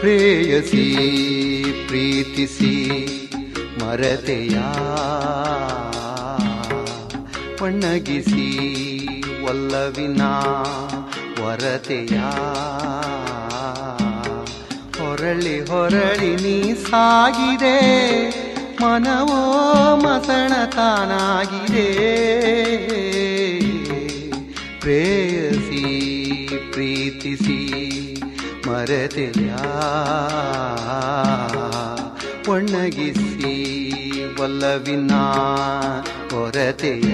ಪ್ರೇಯಸಿ ಪ್ರೀತಿಸಿ ಮರತೆಯ ಒಣ್ಣಗಿಸಿ ಒಲ್ಲವಿನ ವರತೆಯ ಹೊರಳಿ ಹೊರಳಿ ನೀ ಸಾಗಿದೆ ಮನವೋ ಮಸಣ ತಾನಾಗಿದೆ ಪ್ರೇಯಸಿ ಪ್ರೀತಿಸಿ ಮರತೆಯ ಒಣ್ಣಗಿಸಿ ಒಲ್ಲವಿನ ಹೊರತೆಯ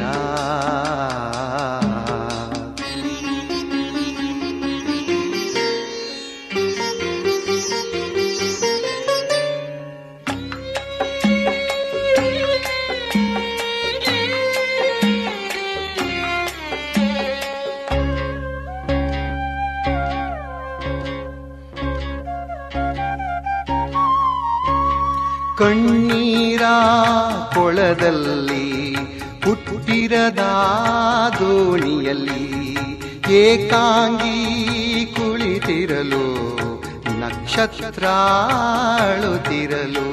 ಕಣ್ಣೀರ ಕೊಳದಲ್ಲಿ ಹುಟ್ಟಿರದ ದೋಣಿಯಲ್ಲಿ ಏಕಾಂಗಿ ಕುಳಿತಿರಲು ನಕ್ಷತ್ರ ಅಳುತ್ತಿರಲು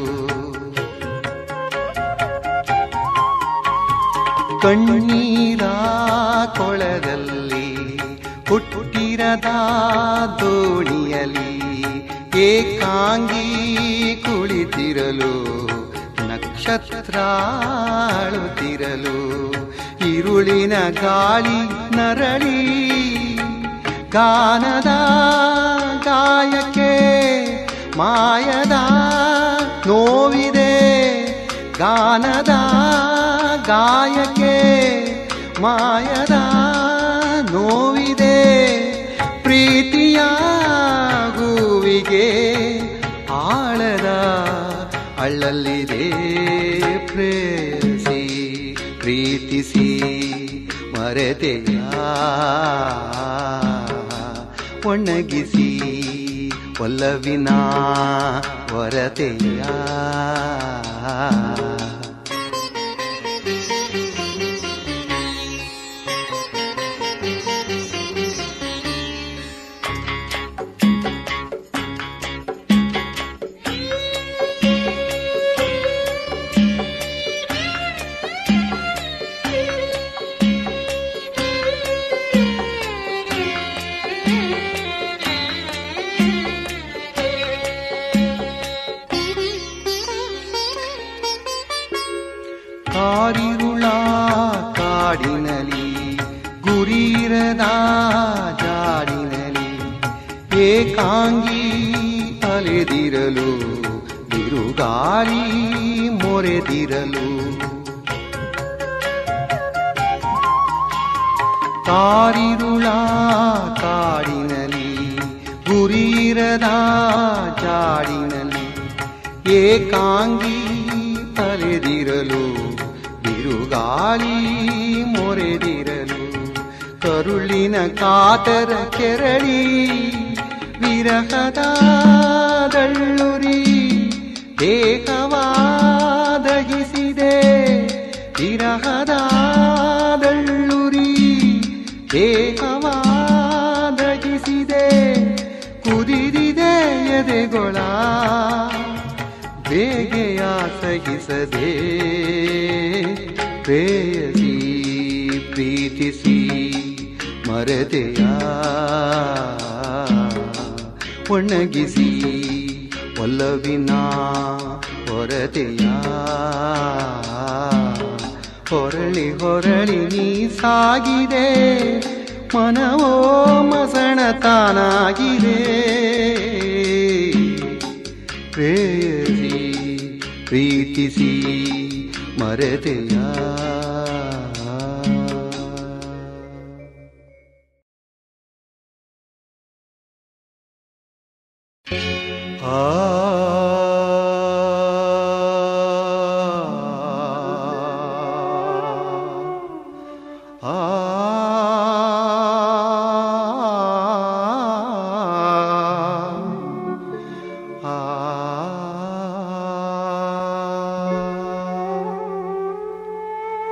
ಕಣ್ಣೀರ ಕೊಳದಲ್ಲಿ ಹುಟ್ಟಿರದ ದೋಣಿಯಲ್ಲಿ ಏಕಾಂಗಿ ಕುಳಿತಿರಲು ನಕ್ಷತ್ರ ಅಳುತ್ತಿರಲು ಇರುಳಿನ ಗಾಳಿ ನರಳಿ ಗಾನದ ಗಾಯಕ್ಕೆ ಮಾಯದ ನೋವಿದೆ ಗಾನದ ಗಾಯಕ್ಕೆ ಮಾಯದ ನೋವಿದೆ ಪ್ರೀತಿಯ ಗೂವಿಗೆ ಆಳದ ಅಳ್ಳಲ್ಲಿದೆ ಪ್ರೇಯಸಿ ಪ್ರೀತಿಸಿ ಮರೆತೆಯ ಒಣಗಿಸಿ ಒಲ್ಲವಿನ ಹೊರತೆಯ ಕಾರಿರುಳ ಕಾಡಿನಲಿ ಗುರಿರದ ಜಾಡಿನಲಿ ಏಕಾಂಗಿ ಅಲೆದಿರಲು ಬಿರುಗಾಳಿ ಮೊರೆದಿರಲು ಕಾರಿರುಳ ಕಾಡಿನಲಿ ಗುರಿರದ ಜಾಡಿನಲಿ ಏಕಾಂಗಿ ಅಲೆದಿರಲು ಬಿರುಗಾಳಿ ಮೊರೆದಿರಲು ಕರುಳಿನ ಕಾತರ ಕೆರಳಿ ವಿರಹದ ದಳ್ಳುರಿ ದೇಹವಾದಗಿಸಿದೆ ವಿರಹದ ದಳ್ಳುರಿ ದೇಹವಾದಗಿಸಿದೆ ಕುದಿದಿದೆ ಎದೆಗೊಳ ಬೇಗೆಯ ಸಹಿಸದೆ ಪ್ರೇಯಸಿ ಪ್ರೀತಿಸಿ ಮರತೆಯ ಒಣಗಿಸಿ ಒಲ್ಲವಿನ ಹೊರತೆಯ ಹೊರಳಿ ಹೊರಳಿ ನೀ ಸಾಗಿದೆ ಮನವೋ ಮಸಣ ತಾನಾಗಿದೆ ಪ್ರೇಯಸಿ ಪ್ರೀತಿಸಿ ಮರೆತೆಯ ಆ ಆ ಆ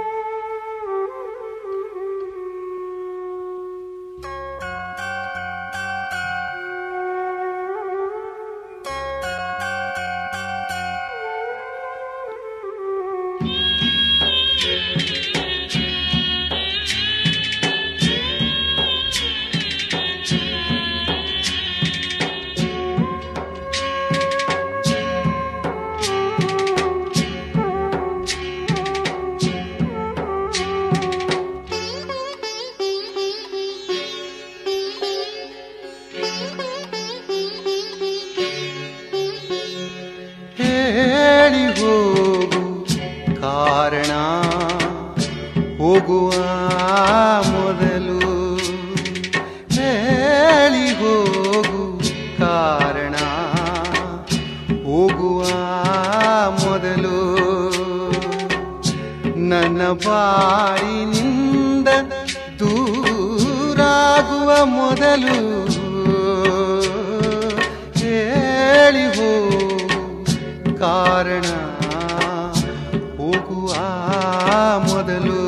ಹೇಳಿ ಹೋಗು ಕಾರಣ ಹೋಗುವ ಮೊದಲು ಹೇಳಿ ಹೋಗು ಕಾರಣ ಹೋಗುವ ಮೊದಲು ನನ್ನ ಬಾಳಿನಿಂದ ದೂರಾಗುವ ಮೊದಲು ಹೇಳಿ ಹೋಗು ಕಾರಣ ಹೋಗುವ ಮೊದಲು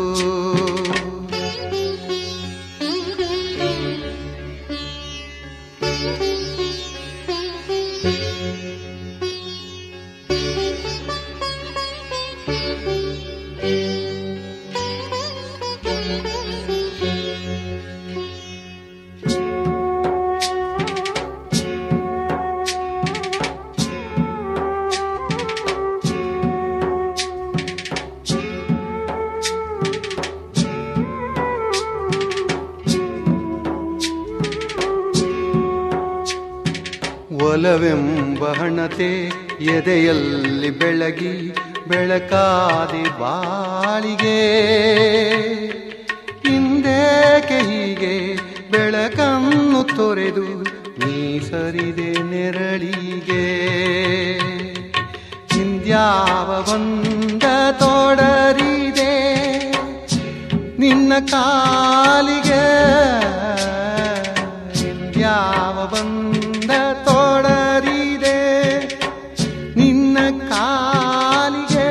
ಒಲವೆಂಬ ಹಣತೆ ಎದೆಯಲ್ಲಿ ಬೆಳಗಿ ಬೆಳಕಾದಿ ಬಾಳಿಗೆ ಹಿಂದೇಕೆ ಹೀಗೆ ಬೆಳಕನ್ನು ತೊರೆದು ನೀ ಸರಿದೆ ನೆರಳಿಗೆ ಹಿಂದ್ಯಾವ ಬಂದ ತೋಡರಿದೆ ನಿನ್ನ ಕಾಲಿಗೆ ಯಾವ ಬಂದ ತೋಡರಿದೆ ನಿನ್ನ ಕಾಲಿಗೆ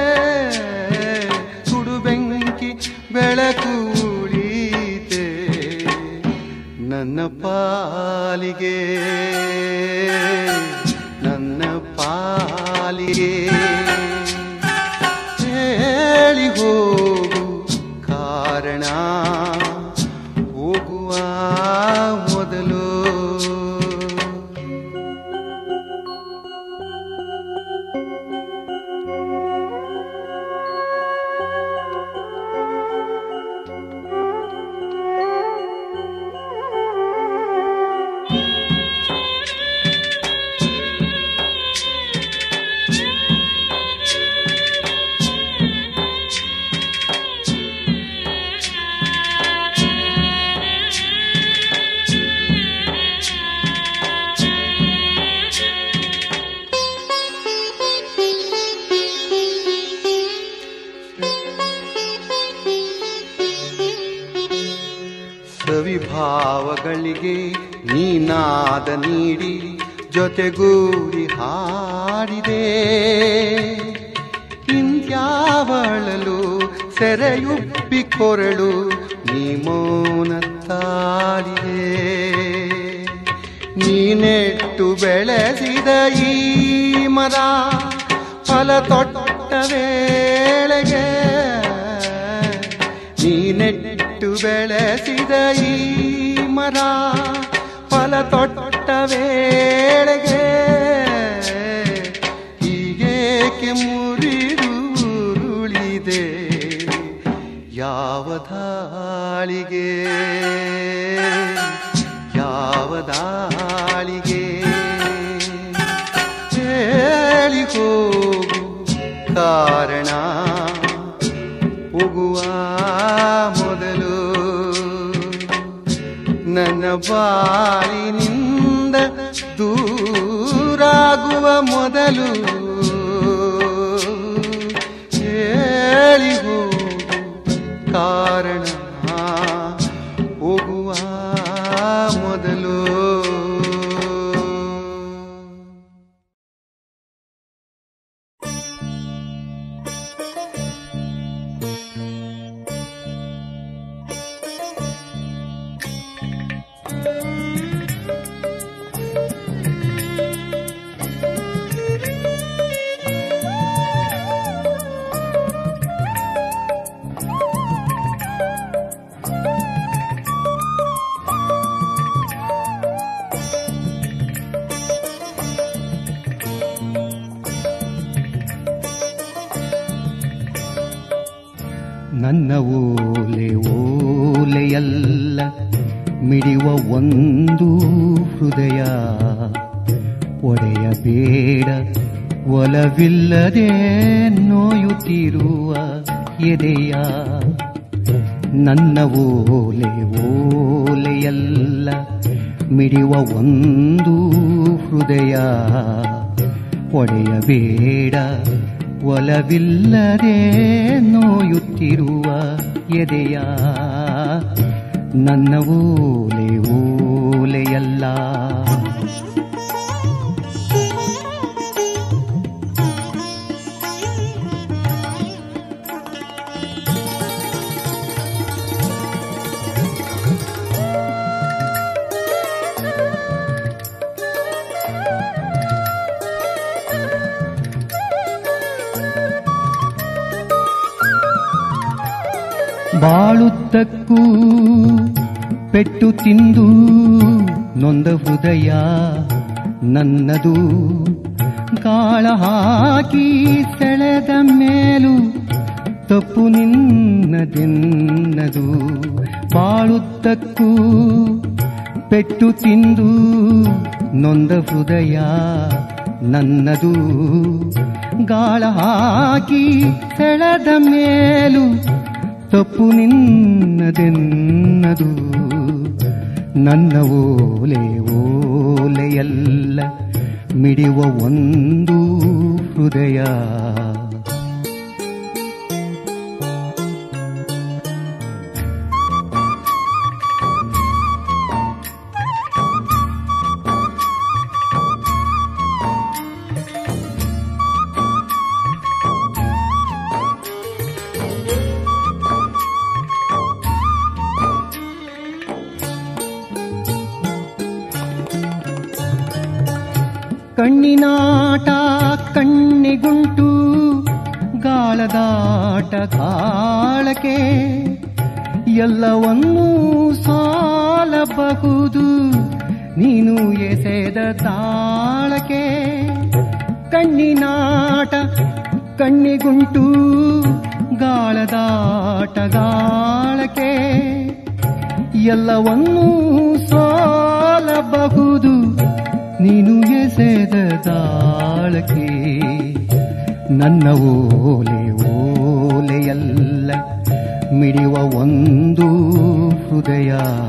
ಸುಡು ಬೆಂಕಿ ಬೆಳಕು ಉಳೀತೆ ನನ್ನ ಪಾಲಿಗೆ ನನ್ನ ಪಾಲಿಗೆ ಹೇಳಿ ಹೋಗು ಕಾರಣ ಹೋಗುವ ಮೊದಲು ಸವಿಭಾವಗಳಿಗೆ ನೀನಾದ ನೀಡಿ ಜೊತೆಗೂಡಿ ಹಾಡಿದೆ ಇಂದ್ಯಾವಳಲು ಸೆರೆಯುಬ್ಬಿ ಕೊರಳು ನೀ ಮೌನ ತಾಳಿದೆ ನೀನೆಟ್ಟು ಬೆಳೆಸಿದ ಈ ಮರ ಫಲ ತೊಟ್ಟ ವೇಳೆಗೆ ನೀನೆಟ್ಟು ಬೆಳೆಸಿದ ಈ ಮರ ಫಲ ತೊಟ್ಟ ವೇಳೆಗೆ ಹೀಗೇಕೆ ಮುರಿದು ಉರುಳಿದೆ ಯಾವ ದಾಳಿಗೆ ಯಾವ ದಾಳಿಗೆ ಹೇಳಿ ಹೋಗು ಕಾರಣ ಹೋಗುವ ಮೊದಲು ನನ್ನ ಬಾಳಿನಿಂದ ದೂರಾಗುವ ಮೊದಲು ಹೇಳಿ ಹೋಗು ಕಾರಣ ಹೋಗುವ ಮೊದಲು ನನ್ನ ಓಲೆ ಓಲೆಯಲ್ಲ ಮಿಡಿಯುವ ಒಂದು ಹೃದಯ ಒಡೆಯಬೇಡ ಒಲವಿಲ್ಲದೆ ನೋಯುತ್ತಿರುವ ಎದೆಯ ನನ್ನ ಓಲೆ ಓಲೆಯಲ್ಲ ಮಿಡಿಯುವ ಒಂದು ಹೃದಯ ಒಡೆಯಬೇಡ ಒಲವಿಲ್ಲದೆ ನೋಯುತ್ತಿರುವ ಎದೆಯ ನನ್ನ ಓಲೆ ಓಲೆಯಲ್ಲ ಬಾಳುತ್ತಕ್ಕೂ ಪೆಟ್ಟು ತಿಂದು ನೊಂದ ಹೃದಯ ನನ್ನದು ಗಾಳ ಹಾಕಿ ಸೆಳೆದ ಮೇಲೂ ತಪ್ಪು ನಿನ್ನದೆನ್ನದು ಬಾಳುತ್ತಕ್ಕೂ ಪೆಟ್ಟು ತಿಂದು ನೊಂದ ಹೃದಯ ನನ್ನದು ಗಾಳ ಹಾಕಿ ಸೆಳೆದ ಮೇಲೂ ತಪ್ಪು ನಿನ್ನದೆನ್ನದು ನನ್ನ ಓಲೆ ಓಲೆಯಲ್ಲ ಮಿಡಿಯುವ ಒಂದು ಹೃದಯ ಕಣ್ಣಿನಾಟ ಕಣ್ಣಿಗುಂಟು ಗಾಳದಾಟ ಗಾಳಕೆ ಎಲ್ಲವನ್ನೂ ಸಾಲಬಹುದು ನೀನು ಎಸೆದ ತಾಳಕೆ ಕಣ್ಣಿನಾಟ ಕಣ್ಣಿಗುಂಟು ಗಾಳದಾಟ ಗಾಳಕೆ ಎಲ್ಲವನ್ನೂ ಸೋಲಬಹುದು ನೀನು ಎಸೆದ ತಾಳಕೆ ನನ್ನ ಓಲೆ ಓಲೆಯಲ್ಲ ಮಿಡಿಯುವ ಒಂದು ಹೃದಯ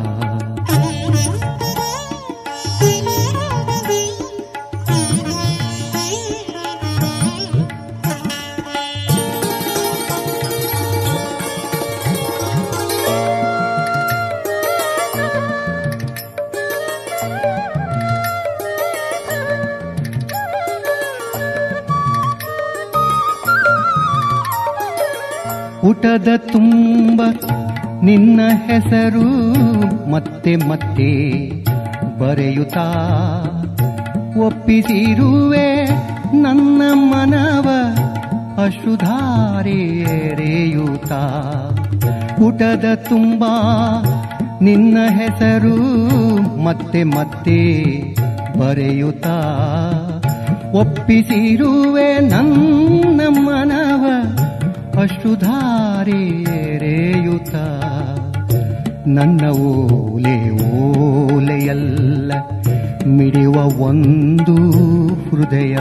ಪುಟದ ತುಂಬ ನಿನ್ನ ಹೆಸರು ಮತ್ತೆ ಮತ್ತೆ ಬರೆಯುತ್ತಾ ಒಪ್ಪಿಸಿರುವೆ ನನ್ನ ಮನವ ಅಶುಧಾರೆ ಎರೆಯುತ್ತಾ ಪುಟದ ತುಂಬ ನಿನ್ನ ಹೆಸರು ಮತ್ತೆ ಮತ್ತೆ ಬರೆಯುತ್ತಾ ಒಪ್ಪಿಸಿರುವೆ ನನ್ನ ಮನವ ಅಶುಧಾರೆ ಎರೆಯುತ್ತ ನನ್ನ ಓಲೆ ಓಲೆಯಲ್ಲ ಮಿಡಿಯುವ ಒಂದು ಹೃದಯ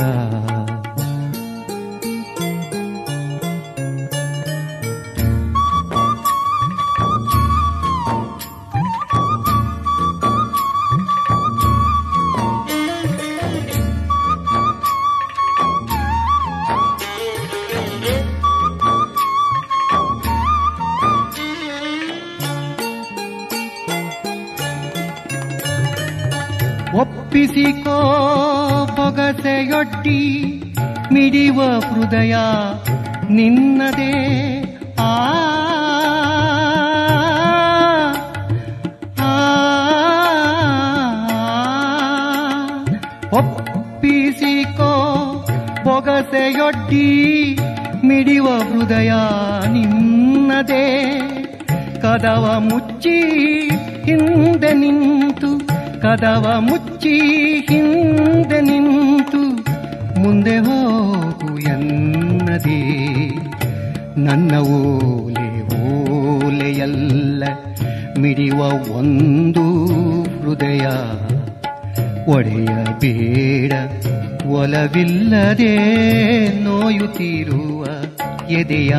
ಒಪ್ಪಿಸಿಕೋ ಬೊಗಸೆಯೊಡ್ಡಿ ಮಿಡಿವ ಹೃದಯ ನಿನ್ನದೇ ಆ ಆ, ಒಪ್ಪಿಸಿಕೋ ಬೊಗಸೆಯೊಡ್ಡಿ ಮಿಡಿವ ಹೃದಯ ನಿನ್ನದೇ ಕದವ ಮುಚ್ಚಿ ಹಿಂದೆ ನಿಂತು ಕದವ ಮುಚ್ಚಿ ಹಿಂದೆ ನಿಂತು ಮುಂದೆ ಹೋಗು ಎನ್ನದೇ ನನ್ನ ಓಲೆ ಓಲೆಯಲ್ಲ ಮಿಡಿಯುವ ಒಂದು ಹೃದಯ ಒಡೆಯಬೇಡ ಒಲವಿಲ್ಲದೆ ನೋಯುತ್ತಿರುವ ಎದೆಯ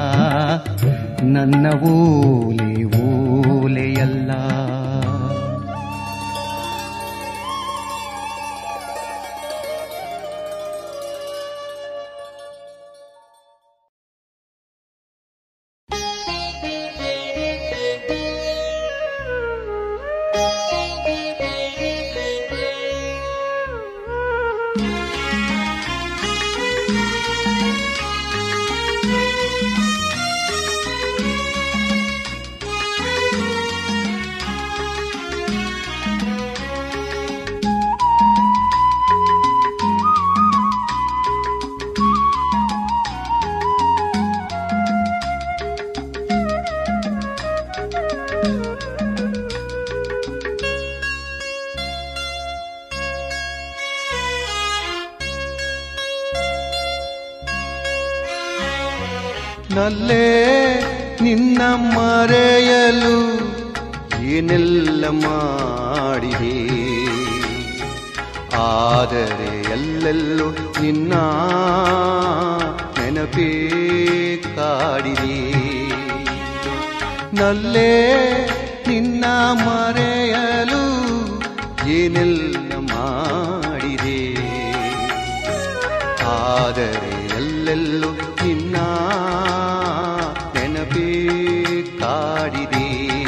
ನನ್ನ ಓಲೆ ಓಲೆಯಲ್ಲ ನಲ್ಲೇ ನಿನ್ನ ಮರೆಯಲು ಏನೆಲ್ಲ ಮಾಡಿದೆ ಆದರೆ ಎಲ್ಲೆಲ್ಲೂ ನಿನ್ನ ನೆನಪೇ ಕಾಡಿದೆ ನಲ್ಲೇ ನಿನ್ನ ಮರೆಯಲು ಏನೆಲ್ಲ ಮಾಡಿದೆ ಆದರೆ ಎಲ್ಲೆಲ್ಲೂ ನಿನ್ನ ನೆನಪೇ ಕಾಡಿದೆ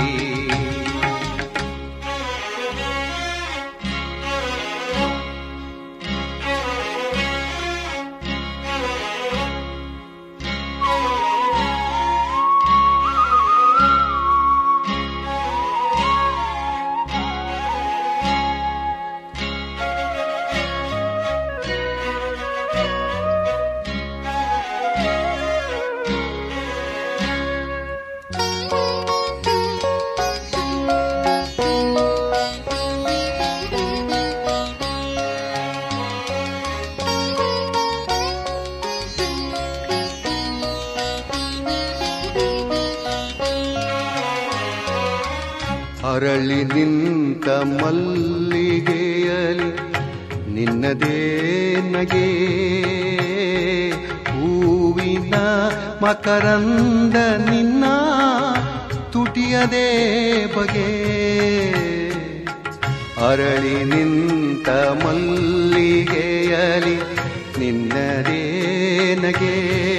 ಅರಳಿ ನಿಂತ ಮಲ್ಲಿಗೆಯಲಿ ನಿನ್ನದೇ ನಗೆ ಹೂವಿನ ಮಕರಂದ ನಿನ್ನ ತುಟಿಯದೇ ಬಗೆ ಅರಳಿ ನಿಂತ ಮಲ್ಲಿಗೆಯಲಿ ನಿನ್ನದೇ ನಗೆ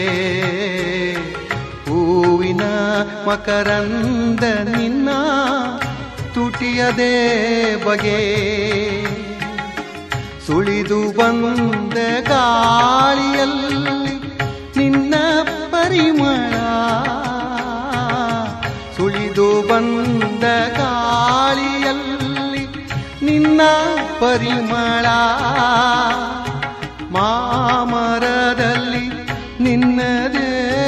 ಹೂವಿನ ಮಕರಂದ ನಿನ್ನ ತುಟಿಯದೇ ಬಗೆ ಸುಳಿದು ಬಂದ ಗಾಳಿಯಲ್ಲಿ ನಿನ್ನ ಪರಿಮಳ ಸುಳಿದು ಬಂದ ಗಾಳಿಯಲ್ಲಿ ನಿನ್ನ ಪರಿಮಳ ಮಾಮರದಲ್ಲಿ ನಿನ್ನದೇ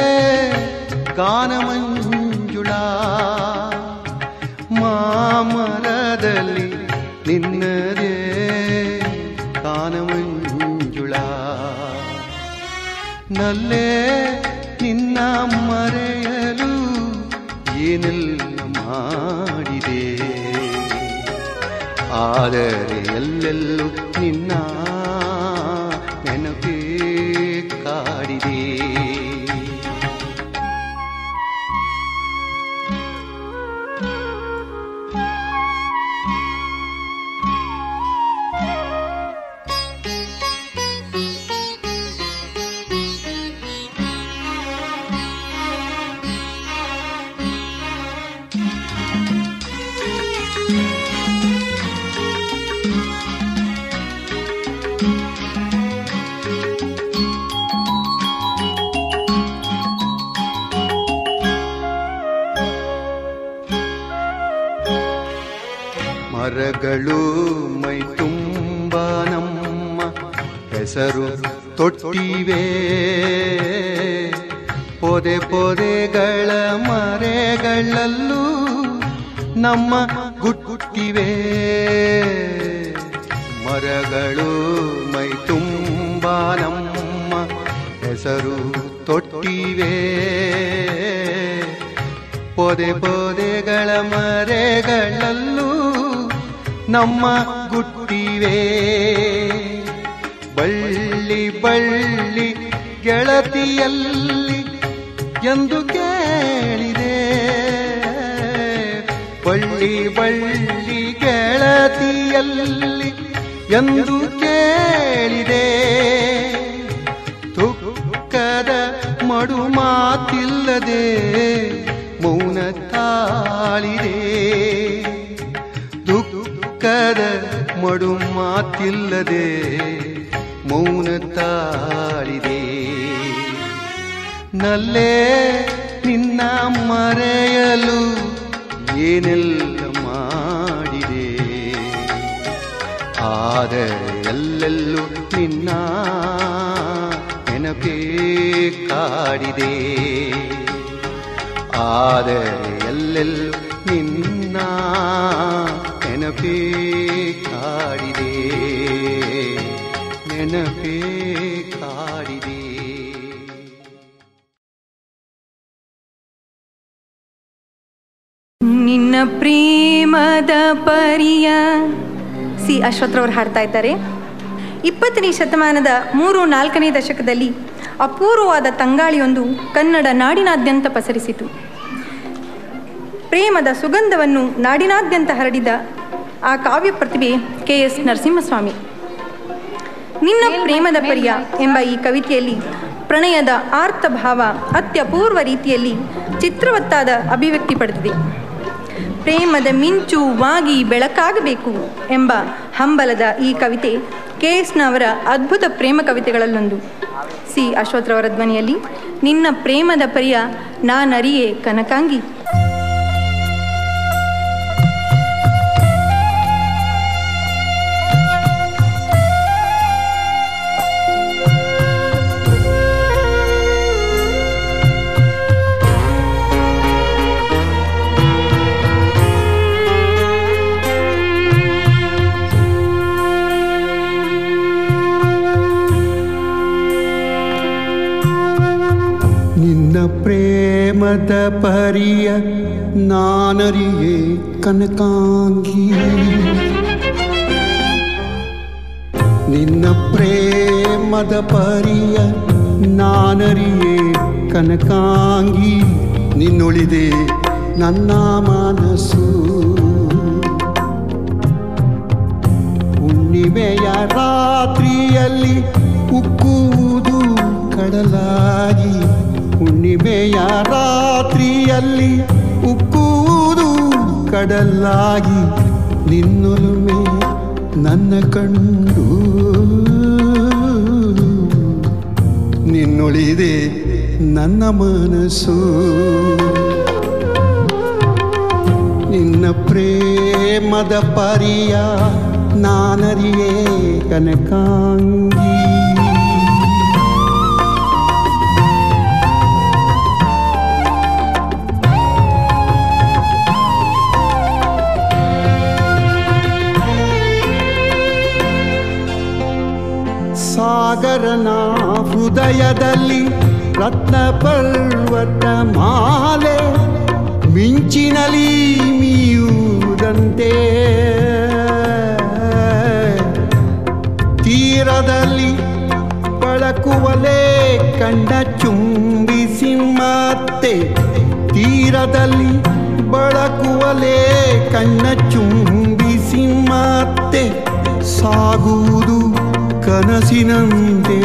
ಗಾನಮಂಜುಳ ಮಾಮರದಲ್ಲಿ ನಿನ್ನದೇ ಗಾನಮಂಜುಳ ನಲ್ಲೇ ನಿನ್ನ ಮರೆಯಲು ಏನೆಲ್ಲ ಮಾಡಿದೆ ಆದರೆ ಎಲ್ಲೆಲ್ಲೂ ನಿನ್ನ ನೆನಪೇ ಕಾಡಿದೆ ಮರಗಳು ಮೈ ತುಂಬ ನಮ್ಮ ಹೆಸರು ತೊಟ್ಟಿವೆ ಪೊದೆ ಪೊದೆಗಳ ಮರೆಗಳಲ್ಲೂ ನಮ್ಮ ಗುಟ್ಟಿವೆ ಮರಗಳು ಮೈ ತುಂಬ ನಮ್ಮ ಹೆಸರು ತೊಟ್ಟಿವೆ ಪೊದೆ ಪೊದೆಗಳ ಮರೆಗಳಲ್ಲೂ ನಮ್ಮ ಗುಟ್ಟಿವೆ ಬಳ್ಳಿ ಬಳ್ಳಿ ಗೆಳತಿಯಲ್ಲಿ ಎಂದು ಕೇಳಿದೆ ಬಳ್ಳಿ ಬಳ್ಳಿ ಗೆಳತಿಯಲ್ಲಿ ಎಂದು ಕೇಳಿದೆ ತುಕ್ಕದ ಮಡು ಮಾತಿಲ್ಲದೆ ಮೌನ ತಾಳಿದೆ ದುಃಖದ ಮಡು ಮಾತಿಲ್ಲದೆ ಮೌನ ತಾಳಿದೆ ನಲ್ಲೇ ನಿನ್ನ ಮರೆಯಲು ಏನೆಲ್ಲ ಮಾಡಿದೆ ಆದರೆ ಎಲ್ಲೆಲ್ಲೂ ನಿನ್ನ ನೆನಪೇ ಕಾಡಿದೆ ಆದರೆ ಎಲ್ಲೆಲ್ಲೂ ನಿನ್ನ ನೆನಪೇ ಕಾಡಿದೆ ನೆನಪೇ ಕಾಡಿದೆ ನಿನ್ನ ಪ್ರೇಮದ ಪರಿಯ ಸಿ ಅಶ್ವಥ್ರವ್ರು ಹಾಡ್ತಾ ಇದ್ದಾರೆ ಇಪ್ಪತ್ತನೇ ಶತಮಾನದ ಮೂರು ನಾಲ್ಕನೇ ದಶಕದಲ್ಲಿ ಅಪೂರ್ವವಾದ ತಂಗಾಳಿಯೊಂದು ಕನ್ನಡ ನಾಡಿನಾದ್ಯಂತ ಪಸರಿಸಿತು ಪ್ರೇಮದ ಸುಗಂಧವನ್ನು ನಾಡಿನಾದ್ಯಂತ ಹರಡಿದ ಆ ಕಾವ್ಯ ಪ್ರತಿಭೆ ಕೆ ಎಸ್ ನರಸಿಂಹಸ್ವಾಮಿ ನಿನ್ನ ಪ್ರೇಮದ ಪರಿಯ ಎಂಬ ಈ ಕವಿತೆಯಲ್ಲಿ ಪ್ರಣಯದ ಆರ್ತಭಾವ ಅತ್ಯಪೂರ್ವ ರೀತಿಯಲ್ಲಿ ಚಿತ್ರವತ್ತಾದ ಅಭಿವ್ಯಕ್ತಿ ಪಡೆದಿದೆ ಪ್ರೇಮದ ಮಿಂಚು ವಾಗಿ ಬೆಳಕಾಗಬೇಕು ಎಂಬ ಹಂಬಲದ ಈ ಕವಿತೆ ಕೆ ಎಸ್ನವರ ಅದ್ಭುತ ಪ್ರೇಮ ಕವಿತೆಗಳಲ್ಲೊಂದು ಸಿ ಅಶ್ವಥ್ರವರ ಧ್ವನಿಯಲ್ಲಿ ನಿನ್ನ ಪ್ರೇಮದ ಪರಿಯ ನಾನರಿಯೇ ಕನಕಾಂಗಿ ನಿನ್ನ ಪ್ರೇಮದ ಪರಿಯ ನಾನರಿಯೇ ಕನಕಾಂಗಿ ನಿನ್ನ ಪ್ರೇಮದ ಪರಿಯ ನಾನರಿಯೇ ಕನಕಾಂಗಿ ನಿನ್ನೊಳಿದೆ ನನ್ನ ಮನಸ್ಸು ಹುಣ್ಣಿಮೆಯ ರಾತ್ರಿಯಲ್ಲಿ ಉಕ್ಕುವುದು ಕಡಲಾಗಿ ಹುಣ್ಣಿಮೆಯ ರಾತ್ರಿಯಲ್ಲಿ ಉಕ್ಕುವುದು ಕಡಲಾಗಿ ನಿನ್ನೊಲುಮೆ ನನ್ನ ಕಂಡು ನಿನ್ನೊಳಿದೆ ನನ್ನ ಮನಸ್ಸು ನಿನ್ನ ಪ್ರೇಮದ ಪರಿಯ ನಾನರಿಯೇ ಕನಕಾಂಗಿ ಸಾಗರನ ಹೃದಯದಲ್ಲಿ ರತ್ನ ಪರ್ವತ ಮಾಲೆ ಮಿಂಚಿನಲಿ ಮೀಯುವುದಂತೆ ತೀರದಲ್ಲಿ ಬಳಕುವಲೇ ಕಣ್ಣ ಚುಂಬಿಸಿ ಮತ್ತೆ ತೀರದಲ್ಲಿ ಬಳಕುವಲೇ ಕಣ್ಣ ಚುಂಬಿಸಿ ಮತ್ತೆ ಸಾಗುವುದು ಕನಸಿನಂತೆ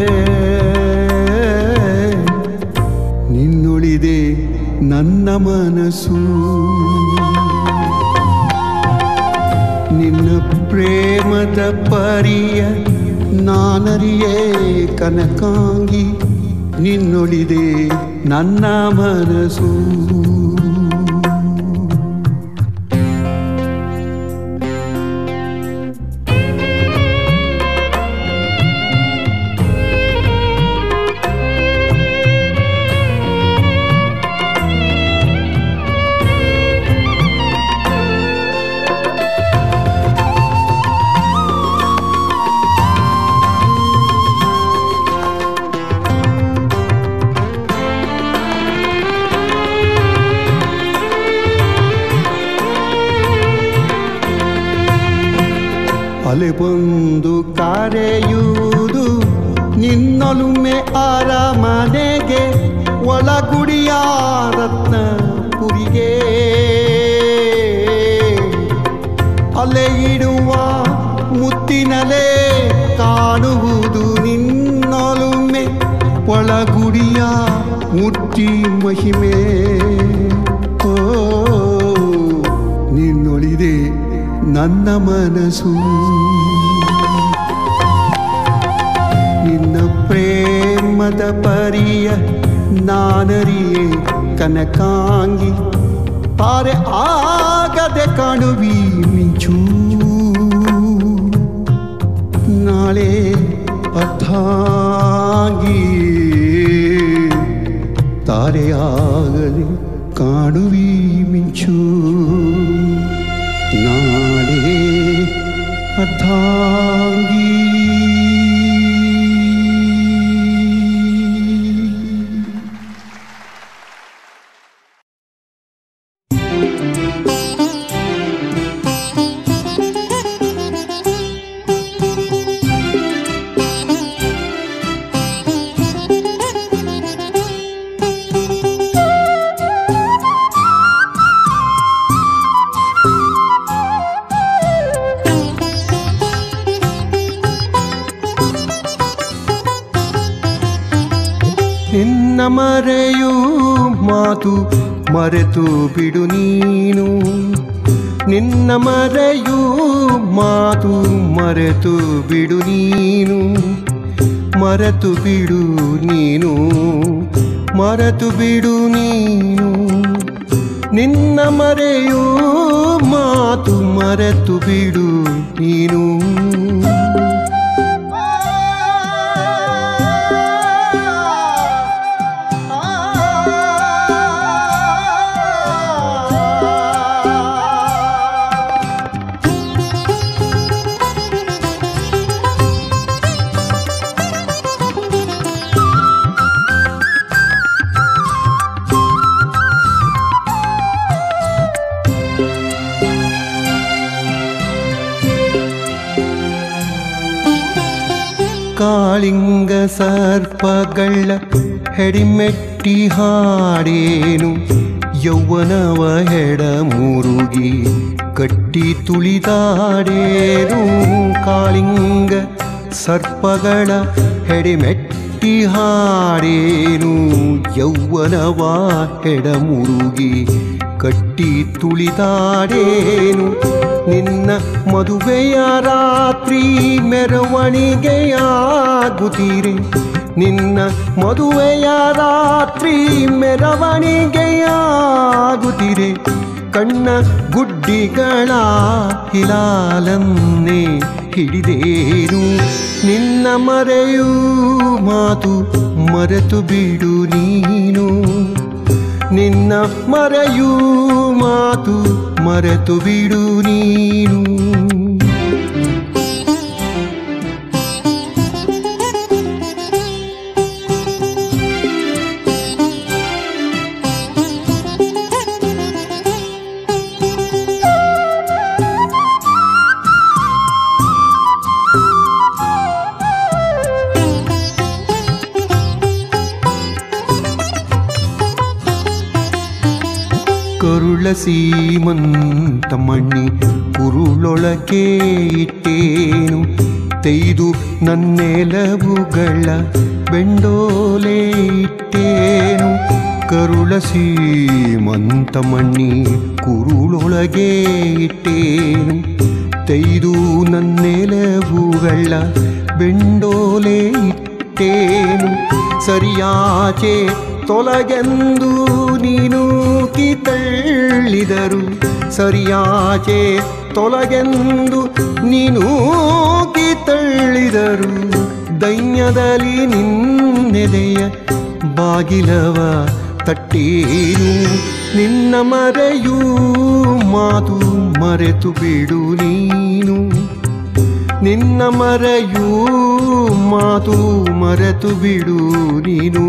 ನಿನ್ನುಳಿದೆ ನನ್ನ ಮನಸ್ಸು ನಿನ್ನ ಪ್ರೇಮದ ಪರಿಯ ನಾನರಿಯೇ ಕನಕಾಂಗಿ ನಿನ್ನೊಳಿದೆ ನನ್ನ ಮನಸ್ಸು ಅಲೆ ಬಂದು ಕರೆಯುವುದು ನಿನ್ನೊಲುಮೆ ಅರಮನೆಗೆ ಒಳಗುಡಿಯ ರತ್ನಪುರಿಗೆ ಅಲೆ ಇಡುವ ಮುತ್ತಿನಲೆ ಕಾಣುವುದು ನಿನ್ನೊಲುಮೆ ಒಳಗುಡಿಯ ಮುಟ್ಟಿ ಮಹಿಮೆ ಓ ನಿನ್ನೊಳಿದೆ ನನ್ನ ಮನಸ್ಸು ನಿನ್ನ ಪ್ರೇಮದ ಪರಿಯ ನಾನರಿಯೇ ಕನಕಾಂಗಿ ಪಾರೆ ಆಗದೆ ಕಾಣುವಿ ಮಿಂಚು ನಾಳೆ ಅರ್ಥಾಗಿ ತಾರೆಯಾಗದೆ ಕಾಣುವಿ ಮಿಂಚು ನಾಳೆ ಅರ್ಥಾಂಗಿ ನಿನ್ನ ಮರೆಯೂ ಮಾತು ಮರೆತು ಬಿಡು ನೀನು ನಿನ್ನ ಮರೆಯೂ ಮಾತು ಮರೆತು ಬಿಡು ನೀನು ಮರೆತು ಬಿಡು ನೀನು ಮರೆತು ಬಿಡು ನೀನು ನಿನ್ನ ಮರೆಯೂ ಮಾತು ಮರೆತು ಬಿಡು ನೀನು ಕಾಳಿಂಗ ಸರ್ಪಗಳ ಹೆಡಿಮೆಟ್ಟಿ ಹಾಡೇನು ಯೌವನವ ಹೆಡ ಮುರುಗಿ ಕಟ್ಟಿ ತುಳಿದಾಡೇನು ಕಾಳಿಂಗ ಸರ್ಪಗಳ ಹೆಡಿಮೆಟ್ಟಿ ಹಾಡೇನು ಯೌವನವ ಹೆಡ ಮುರುಗಿ ಕಟ್ಟಿ ತುಳಿದಾಡೇನು ನಿನ್ನ ಮದುವೆಯ ರಾತ್ರಿ ಮೆರವಣಿಗೆಯಾಗುತ್ತೀರೆ ನಿನ್ನ ಮದುವೆಯ ರಾತ್ರಿ ಮೆರವಣಿಗೆಯಾಗುತ್ತೀರೆ ಕಣ್ಣ ಗುಡ್ಡಿಗಳ ಹಿಲಾಲನ್ನೇ ಹಿಡಿದೇನು ನಿನ್ನ ಮರೆಯೂ ಮಾತು ಮರೆತು ಬಿಡು ನೀನು ನಿನ್ನ ಮರೆಯೂ ಮಾತು ಮರೆತು ಬಿಡು ನೀನು ಕರುಳ ಸೀಮಂತ ಮಣ್ಣಿ ಕುರುಳೊಳಗೆ ಇಟ್ಟೇನು ತೆಯ್ದು ನನ್ನೆಲವುಗಳ ಬೆಂಡೋಲೆ ಇಟ್ಟೇನು ಕರುಳ ಸೀಮಂತ ಮಣ್ಣಿ ಕುರುಳೊಳಗೆ ಇಟ್ಟೇನು ತೆಯ್ದು ನನ್ನೆಲವುಗಳ ಬೆಂಡೋಲೆ ಇಟ್ಟೇನು ಸರಿಯಾಚೆ ತೊಲಗೆಂದು ನೀನು ಕಿತಳ್ಳಿದರು ಸರಿಯಾಚೆ ತೊಲಗೆಂದು ನೀನು ಕಿತಳ್ಳಿದರು ದೈನ್ಯದಲ್ಲಿ ನಿನ್ನೆದೆಯ ಬಾಗಿಲವ ತಟ್ಟೇನು ನಿನ್ನ ಮರೆಯೂ ಮಾತು ಮರೆತು ಬಿಡು ನೀನು ನಿನ್ನ ಮರೆಯೂ ಮಾತು ಮರೆತು ಬಿಡು ನೀನು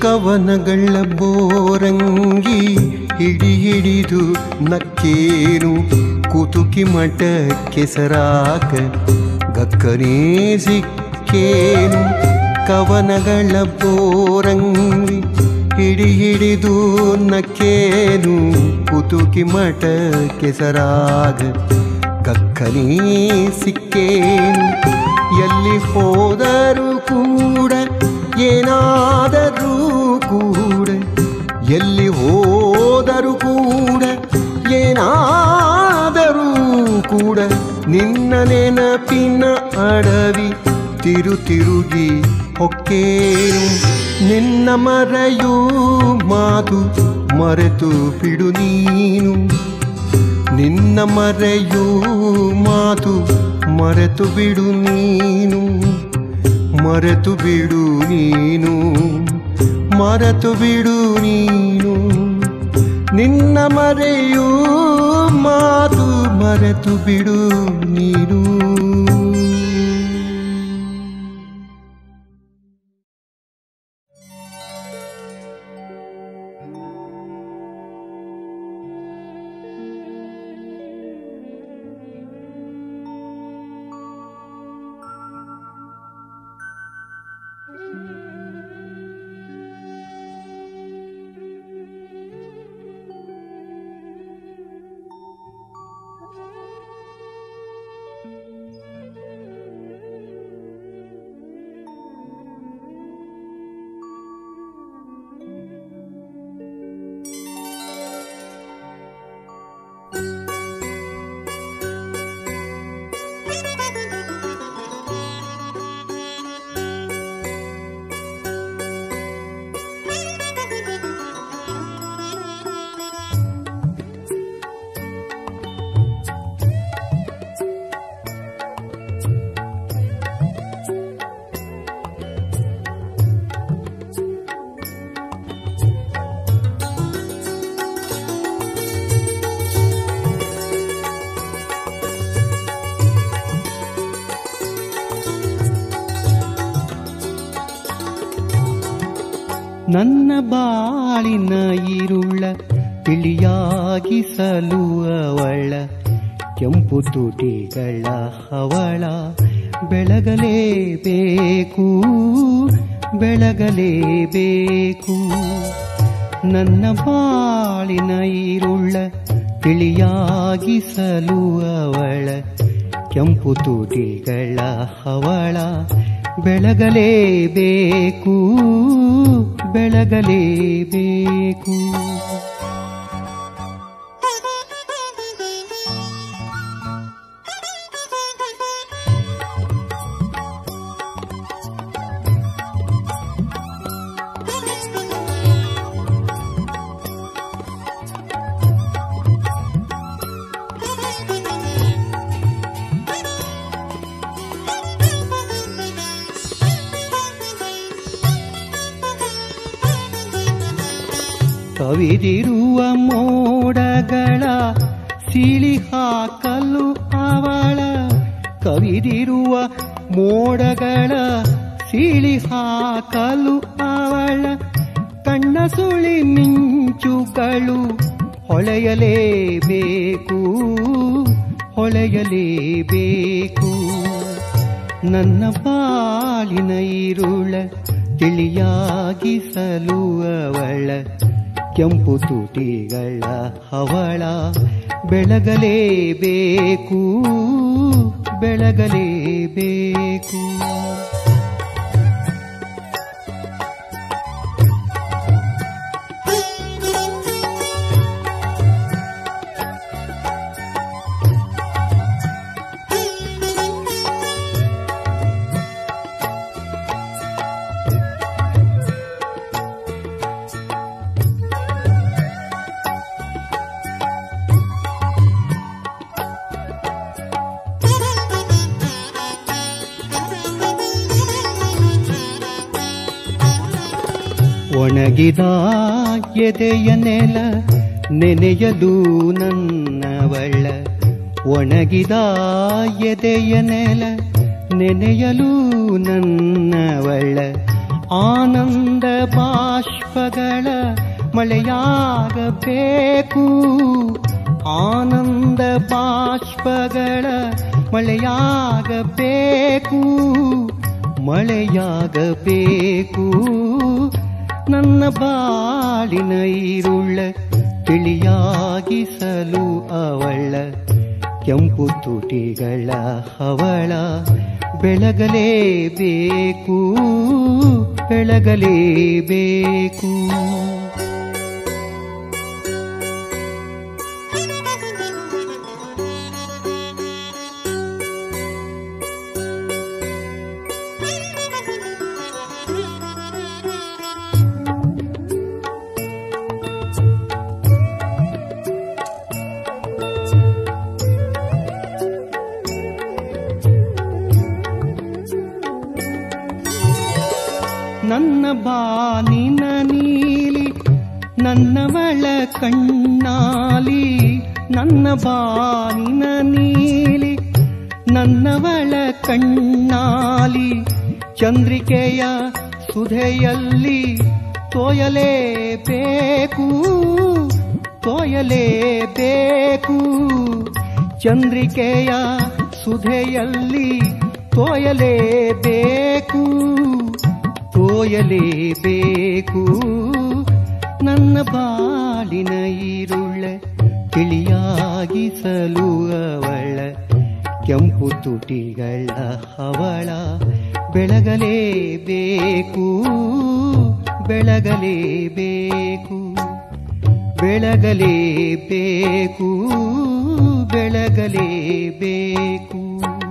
ಕವನಗಳ ಬೋರಂಗಿ ಹಿಡಿ ಹಿಡಿದು ನಕ್ಕೇನು ಕುತುಕಿ ಮಠ ಕೆಸರಾಕ ಗಕ್ಕನೇ ಸಿಕ್ಕೇನು ಕವನಗಳ ಬೋರಂಗಿ ಹಿಡಿ ಹಿಡಿದು ನಕ್ಕೇನು ಕುತುಕಿ ಮಠ ಕೆಸರಾಗ ಗಕ್ಕನೇ ಸಿಕ್ಕೇನು ಎಲ್ಲಿ ಹೋದರೂ ಕೂಡ ಏನಾದರೂ ಕೂಡ ಎಲ್ಲಿ ಹೋದರೂ ಕೂಡ ಏನಾದರೂ ಕೂಡ ನಿನ್ನ ನೆನಪಿನ ಅಡವಿ ತಿರು ತಿರುಗಿ ಹೊಕ್ಕೇನು ನಿನ್ನ ಮರೆಯೂ ಮಾತು ಮರೆತು ಬಿಡು ನೀನು ನಿನ್ನ ಮರೆಯೂ ಮಾತು ಮರೆತು ಬಿಡು ನೀನು ಮರೆತು ಬಿಡು ನೀನು ಮರೆತು ಬಿಡು ನೀನು ನಿನ್ನ ಮರೆಯೂ ಮಾತು ಮರೆತು ಬಿಡು ನೀನು ನನ್ನ ಬಾಳಿನ ಇರುಳ ತಿಳಿಯಾಗಿಸಲು ಅವಳ ಕೆಂಪು ತುಟಿಗಳ ಹವಳ ಬೆಳಗಲೇಬೇಕು ಬೆಳಗಲೇಬೇಕು ನನ್ನ ಬಾಳಿನ ಇರುಳ ತಿಳಿಯಾಗಿಸಲು ಅವಳ ಕೆಂಪು ತುಟಿಗಳ ಹವಳ ಬೆಳಗಲೇಬೇಕು ಬೆಳಗಲೇಬೇಕು ಕವಿದಿರುವ ಮೋಡಗಳ ಸಿಳಿ ಹಾಕಲು ಅವಳ ಕವಿದಿರುವ ಮೋಡಗಳ ಸಿಳಿ ಹಾಕಲು ಅವಳ ಕಣ್ಣ ಸುಳಿ ಮಿಂಚುಗಳು ಹೊಳೆಯಲೇಬೇಕು ಹೊಳೆಯಲೇಬೇಕು ನನ್ನ ಬಾಳಿನ ಇರುಳ ತಿಳಿಯಾಗಿಸಲು ಅವಳ ಕೆಂಪು ತುಟಿಗಳ ಹವಳ ಬೆಳಗಲೇಬೇಕು ಬೆಳಗಲೇಬೇಕು ಒಣಗಿದ ಎದೆಯ ನೆಲ ನೆನೆಯಲು ನನ್ನವಳ ಒಣಗಿದ ಎದೆಯ ನೆಲ ನೆನೆಯಲು ನನ್ನವಳ ಆನಂದ ಬಾಷ್ಪಗಳ ಮಳೆಯಾಗಬೇಕು ಆನಂದ ಬಾಷ್ಪಗಳ ಮಳೆಯಾಗಬೇಕು ಮಳೆಯಾಗಬೇಕು ನನ್ನ ಬಾಳಿನ ಈರುಳ್ಳ ತಿಳಿಯಾಗಿಸಲು ಅವಳ ಕೆಂಪು ತುಟಿಗಳ ಹವಳ ಬೆಳಗಲೇಬೇಕು ಬೆಳಗಲೇಬೇಕು ನನ್ನ ಬಾನಿನ ನೀಲಿ ನನ್ನವಳ ಕಣ್ಣಾಲಿ ನನ್ನ ಬಾನಿನ ನೀಲಿ ನನ್ನವಳ ಕಣ್ಣಾಲಿ ಚಂದ್ರಿಕೆಯ ಸುಧೆಯಲ್ಲಿ ತೋಯಲೇಬೇಕು ತೋಯಲೇಬೇಕು ಚಂದ್ರಿಕೆಯ ಸುಧೆಯಲ್ಲಿ ತೋಯಲೇಬೇಕು ತೋಯಲೇಬೇಕು ನನ್ನ ಬಾಳಿನ ಈರುಳ್ಳ ತಿಳಿಯಾಗಿಸಲು ಅವಳ ಕೆಂಪು ತುಟಿಗಳ ಹವಳ ಬೆಳಗಲೇಬೇಕು ಬೆಳಗಲೇಬೇಕು ಬೆಳಗಲೇಬೇಕು ಬೆಳಗಲೇಬೇಕು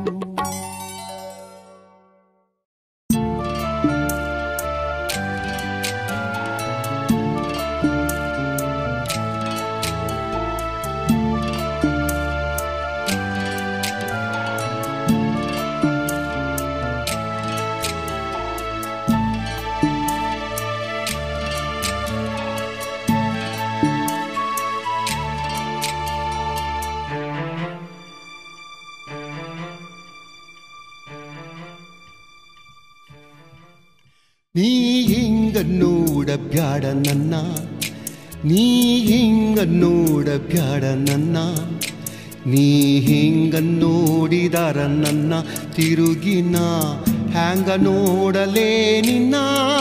ನೀ ಹಿಂಗ ನೋಡ ಬ್ಯಾಡ ನನ್ನ ನೀ ಹಿಂಗ ನೋಡ ಬ್ಯಾಡ ನನ್ನ ನೀ ಹಿಂಗ ನೋಡಿದಾರ ನನ್ನ ತಿರುಗಿನ ಹ್ಯಾಂಗ ನೋಡಲೇ ನಿನ್ನ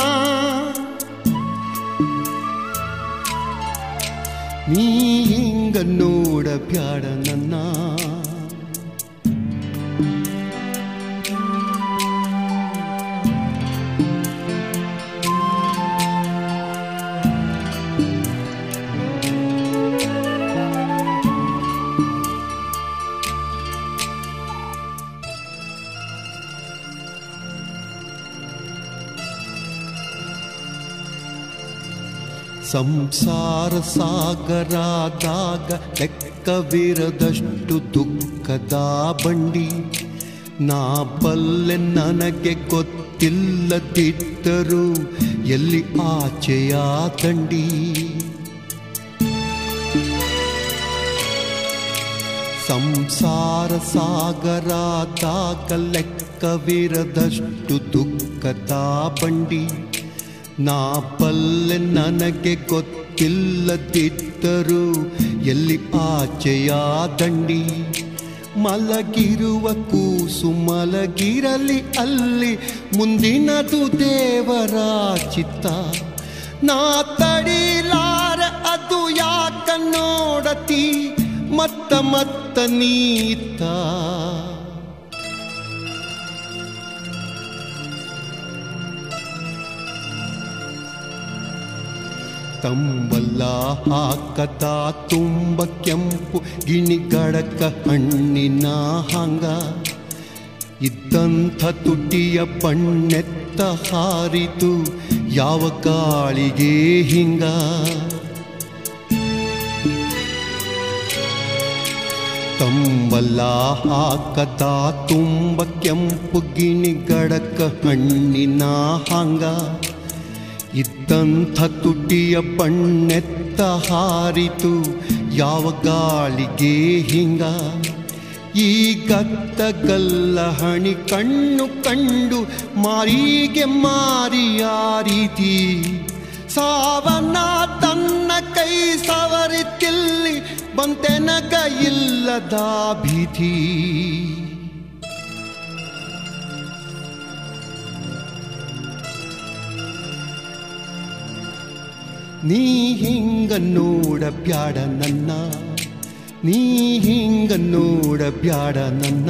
ನೀ ಹಿಂಗ ನೋಡ ಬ್ಯಾಡ ನನ್ನ ಸಂಸಾರ ಸಾಗರಾದಾಗ ಲೆಕ್ಕವಿರದಷ್ಟು ದುಃಖದ ಬಂಡಿ ನಾ ಬಲ್ಲೆ ನನಗೆ ಗೊತ್ತಿಲ್ಲದಿದ್ದರೂ ಎಲ್ಲಿ ಆಚೆಯ ದಂಡಿ ಸಂಸಾರ ಸಾಗರಾದಾಗ ಲೆಕ್ಕವಿರದಷ್ಟು ದುಃಖದ ಬಂಡಿ ನಾ ಬಲ್ಲೆ ನನಗೆ ಗೊತ್ತಿಲ್ಲದಿದ್ದರೂ ಎಲ್ಲಿ ಆಚೆಯ ದಂಡಿ ಮಲಗಿರುವ ಕೂಸು ಮಲಗಿರಲಿ ಅಲ್ಲಿ ಮುಂದಿನದು ದೇವರ ಚಿತ್ತ ನಾ ತಡಿಲಾರ ಅದು ಯಾಕ ನೋಡತಿ ಮತ್ತ ಮತ್ತ ನೀತ ತಂಬಲ್ಲ ಹಾಕದ ತುಂಬ ಕೆಂಪು ಗಿಣಿಗಡಕ ಹಣ್ಣಿನ ಹಂಗ ಇದ್ದಂಥ ತುಟಿಯ ಬಣ್ಣೆತ್ತ ಹಾರಿತು ಯಾವ ಗಾಳಿಗೆ ಹಿಂಗ ತಂಬಲ್ಲ ಹಾಕದ ತುಂಬ ಕೆಂಪು ಗಿಣಿಗಡಕ ಹಣ್ಣಿನ ಹಂಗ ಇದ್ದಂಥ ತುಟಿಯ ಬಣ್ಣೆತ್ತ ಹಾರಿತು ಯಾವ ಗಾಳಿಗೆ ಹಿಂಗ ಈ ಗತ್ತಗಲ್ಲ ಹಣಿ ಕಣ್ಣು ಕಂಡು ಮಾರಿಗೆ ಮಾರಿಯ ರೀತಿ ಸಾವನ್ನ ತನ್ನ ಕೈ ಸವರಿತಿಲ್ಲಿ ಬಂತೆನಗ ಇಲ್ಲದ ಭೀತಿ ನೀ ಹಿಂಗ ನೋಡ ಬ್ಯಾಡ ನನ್ನ ನೀ ಹಿಂಗ ನೋಡ ಬ್ಯಾಡ ನನ್ನ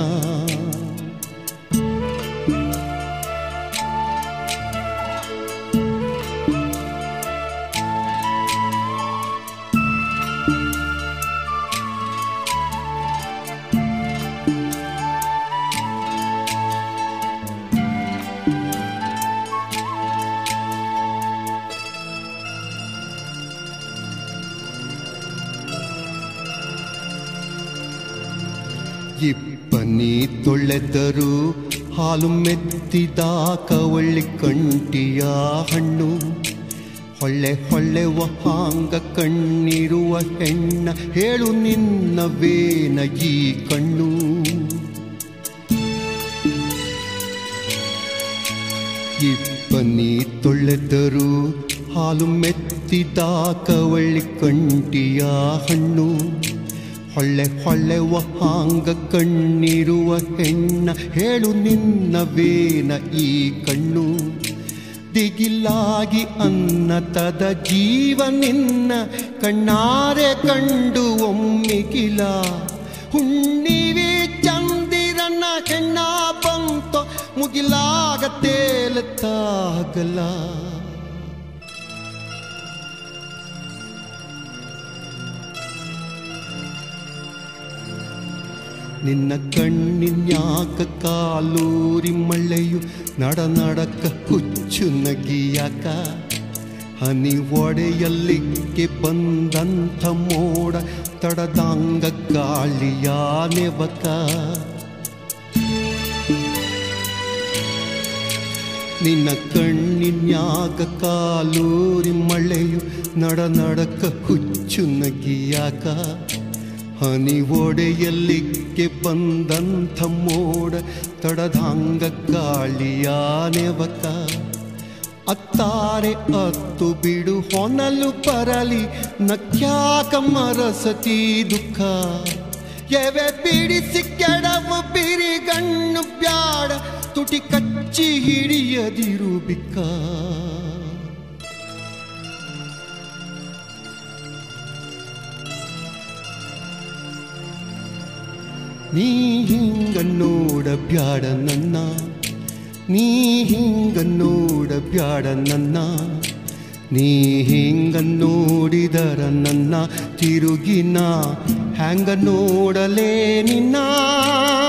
ಇಪ್ಪನಿ ತೊಳೆದರು ಹಾಲು ಮೆತ್ತಿದ ಕವಳ್ಳಿ ಕಂಟಿಯ ಹಣ್ಣು ಹೊಳ್ಳೆ ಹೊಳ್ಳೆವ ಹಾಂಗ ಕಣ್ಣಿರುವ ಹೆಣ್ಣ ಹೇಳು ನಿನ್ನ ವೇನ ಈ ಕಣ್ಣು ಇಪ್ಪನಿ ತೊಳೆದರು ಹಾಲು ಮೆತ್ತಿದ ಕವಳ್ಳಿ ಕಂಟಿಯ ಹಣ್ಣು ಹೊಳ್ಳೆ ಹೊಳ್ಳೆವ ಹಾಂಗ ಕಣ್ಣಿರುವ ಹೆಣ್ಣ ಹೇಳು ನಿನ್ನ ವೇನ ಈ ಕಣ್ಣು ದಿಗಿಲಾಗಿ ಅನ್ನತದ ಜೀವ ನಿನ್ನ ಕಣ್ಣಾರೆ ಕಂಡು ಒಮ್ಮಿಗಿಲ ಹುಣ್ಣಿವಿ ಚಂದಿರನ ಹೆಣ್ಣ ಬಂತೋ ಮುಗಿಲಾಗ ತೇಲತ್ತಾಗಲ ನಿನ್ನ ಕಣ್ಣಿನ್ಯಾಕ ಕಾಲೂರಿ ಮಳೆಯು ನಡ ನಡಕ ಹುಚ್ಚು ನಗಿಯಾಕ ಹನಿ ಒಡೆಯಲ್ಲಿಕ್ಕೆ ಬಂದಂಥ ಮೋಡ ತಡದಾಂಗ ಗಾಳಿಯ ನೆವಕ ನಿನ್ನ ಕಣ್ಣಿನ್ಯಾಗ ಕಾಲೂರಿ ಮಳೆಯು ನಡ ನಡಕ ಹುಚ್ಚು ನಗಿಯಾಕ ಹನಿ ಒಡೆಯಲ್ಲಿಕ್ಕೆ ಬಂದಂಥ ಮೋಡ ತಡದಾಂಗ ಗಾಳಿಯ ನೆವಕ ಅತ್ತಾರೆ ಅತ್ತು ಬಿಡು ಹೊನಲು ಪರಲಿ ನಕ್ಯಾಕ ಮರಸತಿ ದುಃಖ ಎವೆ ಬಿಡಿಸಿ ಕೆಡವು ಬಿರಿಗಣ್ಣು ಬ್ಯಾಡ ತುಟಿ ಕಚ್ಚಿ ಹಿಡಿಯದಿರು ಬಿಕ್ಕ ನೀ ಹಿಂಗ ನೋಡ ಬ್ಯಾಡ ನನ್ನ ನೀ ಹಿಂಗ ನೋಡ ಬ್ಯಾಡ ನನ್ನ ನೀ ಹಿಂಗ ನೋಡಿದರ ನನ್ನ ತಿರುಗಿನ ಹ್ಯಾಂಗ ನೋಡಲೇ ನಿನ್ನ